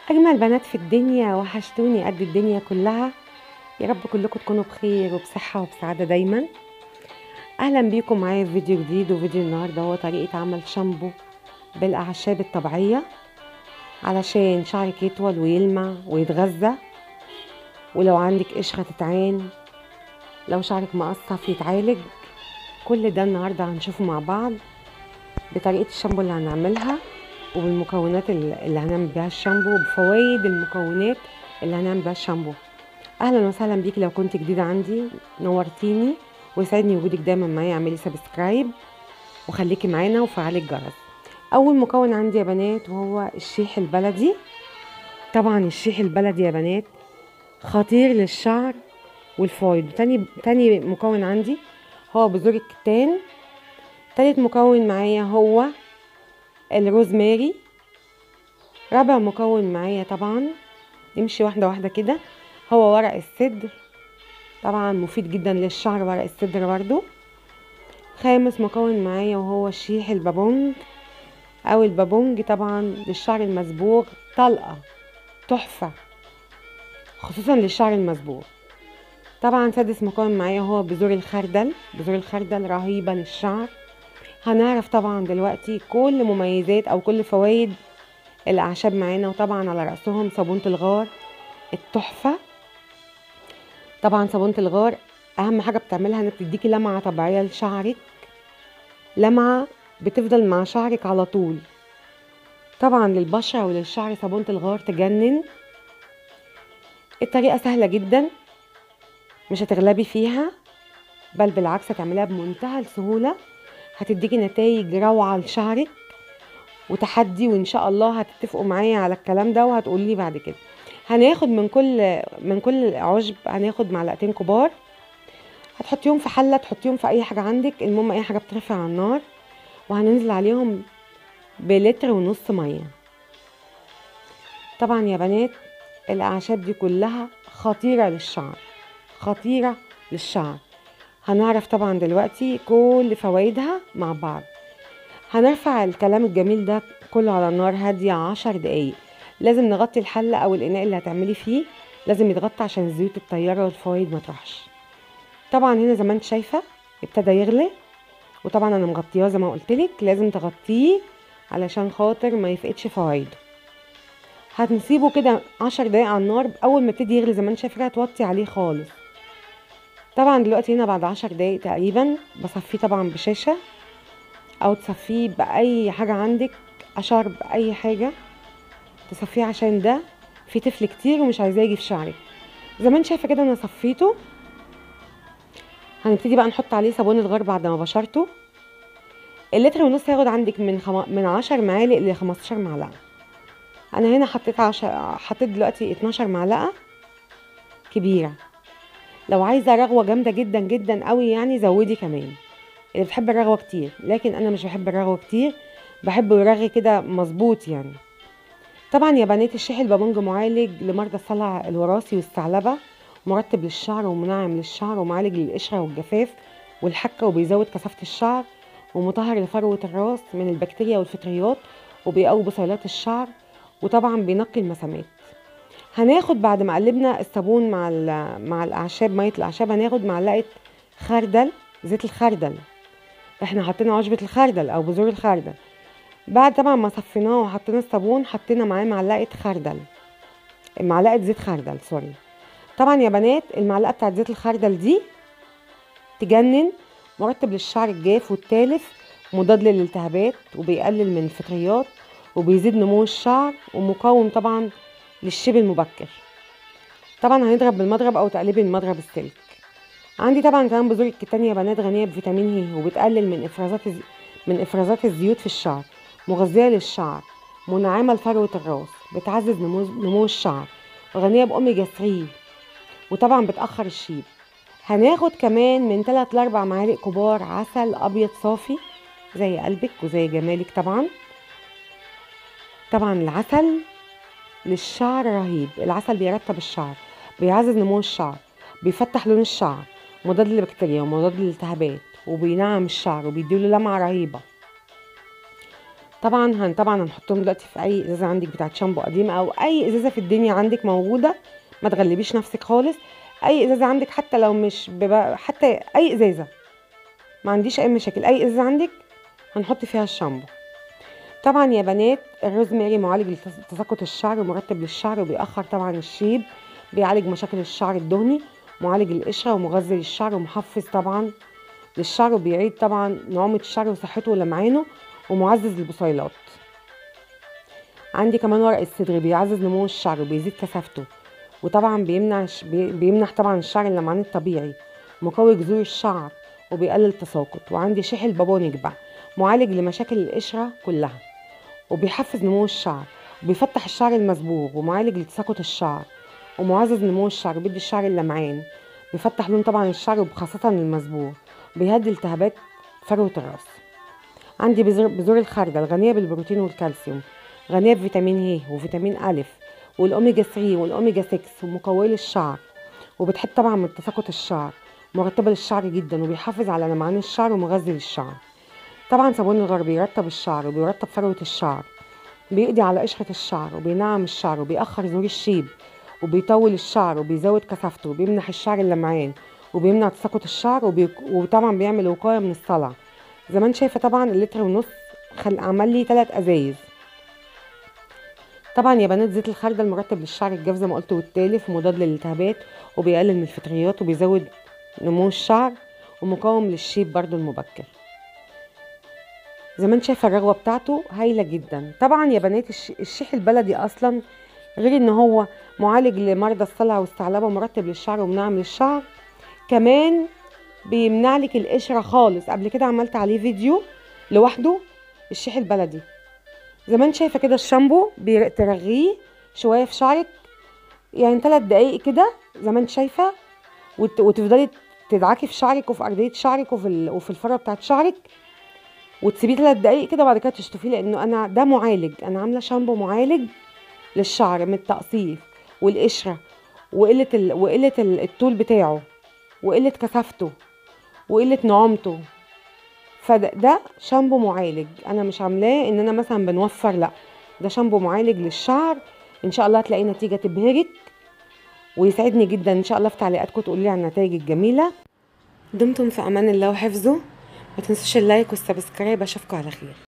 أجمل بنات في الدنيا وحشتوني قد الدنيا كلها يا رب كلكم تكونوا بخير وبصحة وبسعادة دايما أهلا بيكم معايا في فيديو جديد وفيديو النهاردة هو طريقة عمل شامبو بالأعشاب الطبيعية علشان شعرك يطول ويلمع ويتغذى ولو عندك قشرة تتعان لو شعرك مقصف يتعالج كل ده النهاردة هنشوفه مع بعض بطريقة الشامبو اللي هنعملها وبالمكونات اللي هنعمل بيها الشامبو وبفوائد المكونات اللي هنعمل بيها الشامبو اهلا وسهلا بيكي لو كنت جديده عندي نورتيني ويسعدني وجودك دايما معايا اعملي سبسكرايب وخليكي معانا وفعلي الجرس اول مكون عندي يا بنات وهو الشيح البلدي طبعا الشيح البلدي يا بنات خطير للشعر والفويد تاني تاني مكون عندي هو بذور الكتان تالت مكون معايا هو الروزماري رابع مكون معايا طبعا نمشي واحده واحده كده هو ورق السدر طبعا مفيد جدا للشعر ورق السدر برضو خامس مكون معايا وهو الشيح البابونج او البابونج طبعا للشعر المصبوغ طلقه تحفه خصوصا للشعر المصبوغ طبعا سادس مكون معايا هو بذور الخردل بذور الخردل رهيبه للشعر هنعرف طبعا دلوقتي كل مميزات او كل فوائد الاعشاب معانا وطبعا على راسهم صابونه الغار التحفه طبعا صابونه الغار اهم حاجه بتعملها انك تديكي لمعه طبيعيه لشعرك لمعه بتفضل مع شعرك على طول طبعا للبشره وللشعر صابونه الغار تجنن الطريقه سهله جدا مش هتغلبي فيها بل بالعكس هتعمليها بمنتهى السهوله هتديكي نتائج روعه لشعرك وتحدي وان شاء الله هتتفقوا معايا على الكلام ده وهتقولي لي بعد كده هناخد من كل من كل عشب هناخد معلقتين كبار هتحطيهم في حله تحطيهم في اي حاجه عندك المهم اي حاجه بترفع على النار وهننزل عليهم بلتر ونص ميه طبعا يا بنات الاعشاب دي كلها خطيره للشعر خطيره للشعر هنعرف طبعا دلوقتي كل فوائدها مع بعض هنرفع الكلام الجميل ده كله على النار هاديه عشر دقايق لازم نغطي الحله او الاناء اللي هتعملي فيه لازم يتغطى عشان الزيوت الطياره والفوائد ما تروحش طبعا هنا زي ما انت شايفه ابتدى يغلي وطبعا انا مغطياه زي ما قلت لك لازم تغطيه علشان خاطر ما يفقدش فوائده هنسيبه كده عشر دقايق على النار اول ما يبتدي يغلي زي ما انت شايفه هتوطي عليه خالص طبعا دلوقتي هنا بعد عشر دقايق تقريبا بصفيه طبعا بشاشه او تصفيه باي حاجه عندك اشرب اي حاجه تصفيه عشان ده في تفل كتير ومش عايزاه يجي في شعرك زي ما انت شايفه كده انا صفيته هنبتدي بقى نحط عليه صابون الغار بعد ما بشرته اللتر ونص هياخد عندك من خم... من عشر معالق ل 15 معلقه انا هنا حطيت عشر... حطيت دلوقتي 12 معلقه كبيره لو عايزه رغوه جامده جدا جدا قوي يعني زودي كمان اللي بتحب الرغوه كتير لكن انا مش بحب الرغوه كتير بحب يرغي كده مظبوط يعني طبعا يا بنات الشيح البابونج معالج لمرضى الصلع الوراثي والثعلبه مرطب للشعر ومنعم للشعر ومعالج للقشره والجفاف والحكه وبيزود كثافه الشعر ومطهر لفروه الراس من البكتيريا والفطريات وبيقوي بصيلات الشعر وطبعا بينقي المسامات هناخد بعد ما قلبنا الصابون مع مع الاعشاب ميه الاعشاب هناخد معلقه خردل زيت الخردل احنا حطينا عشبه الخردل او بذور الخردل بعد طبعا ما صفيناه وحطينا الصابون حطينا معاه معلقه خردل معلقه زيت خردل سوري طبعا يا بنات المعلقه بتاعت زيت الخردل دي تجنن مرطب للشعر الجاف والتالف مضاد للالتهابات وبيقلل من الفطريات وبيزيد نمو الشعر ومقاوم طبعا للشيب المبكر طبعا هنضرب بالمضرب او تقلبي المضرب السلك عندي طبعا كمان بذور الكتان يا بنات غنيه بفيتامين هي وبتقلل من افرازات من افرازات الزيوت في الشعر مغذيه للشعر منعمه لفروه الراس بتعزز نمو, نمو الشعر غنيه باوميجا 3 وطبعا بتاخر الشيب هناخد كمان من 3 ل 4 معالق كبار عسل ابيض صافي زي قلبك وزي جمالك طبعا طبعا العسل للشعر رهيب العسل بيرطب الشعر بيعزز نمو الشعر بيفتح لون الشعر مضاد للبكتيريا ومضاد للالتهابات وبينعم الشعر وبيديله لمعة رهيبة طبعا هن طبعا هنحطهم دلوقتي في اي ازازه عندك بتاعت شامبو قديمه او اي ازازه في الدنيا عندك موجوده ما تغلبيش نفسك خالص اي ازازه عندك حتى لو مش ببقى حتى اي ازازه ما عنديش اي مشاكل اي ازازه عندك هنحط فيها الشامبو طبعا يا بنات الروزماري معالج لتساقط الشعر ومرطب للشعر وبيأخر طبعا الشيب بيعالج مشاكل الشعر الدهني معالج القشره ومغذي للشعر ومحفز طبعا للشعر وبيعيد طبعا نعومه الشعر وصحته ولمعانه ومعزز للبصيلات عندي كمان ورق الصدر بيعزز نمو الشعر وبيزيد كثافته وطبعا بيمنع بيمنح طبعا الشعر اللمعان الطبيعي مقوي جذور الشعر وبيقلل التساقط وعندي شيح البابونج بقى معالج لمشاكل القشره كلها وبيحفز نمو الشعر وبيفتح الشعر المصبوغ ومعالج لتساقط الشعر ومعزز نمو الشعر بيدي الشعر اللمعان بيفتح لون طبعا الشعر وخاصة المصبوغ بيهدي التهابات فروة الراس عندي بذور, بذور الخردل غنية بالبروتين والكالسيوم غنية بفيتامين ه وفيتامين أ والأوميجا 3 والأوميجا 6 ومقوية للشعر وبتحد طبعا من تساقط الشعر مرطبة للشعر جدا وبيحافظ على لمعان الشعر ومغذي للشعر طبعا صابون الغرب بيرطب الشعر وبيرطب فروة الشعر بيقضي على قشرة الشعر وبينعم الشعر وبيأخر ظهور الشيب وبيطول الشعر وبيزود كثافته وبيمنح الشعر اللمعان وبيمنع تساقط الشعر وبي... وطبعا بيعمل وقاية من الصلع زي ما انت شايفة طبعا اللتر ونص خل... عمل لي تلات ازايز طبعا يا بنات زيت الخردل مرطب للشعر الجاف زي ما قلت والتالف ومضاد للالتهابات وبيقلل من الفطريات وبيزود نمو الشعر ومقاوم للشيب برضو المبكر زي ما انت شايفه الرغوه بتاعته هايله جدا طبعا يا بنات الشيح البلدي اصلا غير ان هو معالج لمرضى الصلع والثعلبه ومرطب للشعر ومنعم للشعر كمان بيمنع لك القشره خالص قبل كده عملت عليه فيديو لوحده الشيح البلدي زي ما انت شايفه كده الشامبو بترغيه شويه في شعرك يعني ثلاث دقايق كده زي ما انت شايفه وتفضلي تدعكي في شعرك وفي ارضيه شعرك وفي وفي الفره بتاعت شعرك وتسيبيه ثلاث دقايق كده وبعد كده تشطفيه لانه انا ده معالج انا عامله شامبو معالج للشعر من التقصيف والقشره وقله ال... وقله الطول بتاعه وقله كثافته وقله نعومته فده ده شامبو معالج انا مش عاملاه ان انا مثلا بنوفر لا ده شامبو معالج للشعر ان شاء الله هتلاقي نتيجه تبهرك ويسعدني جدا ان شاء الله في تعليقاتكم تقولوا لي عن النتائج الجميله دمتم في امان الله وحفظه ما تنسوش اللايك والسبسكرايب اشوفكم على خير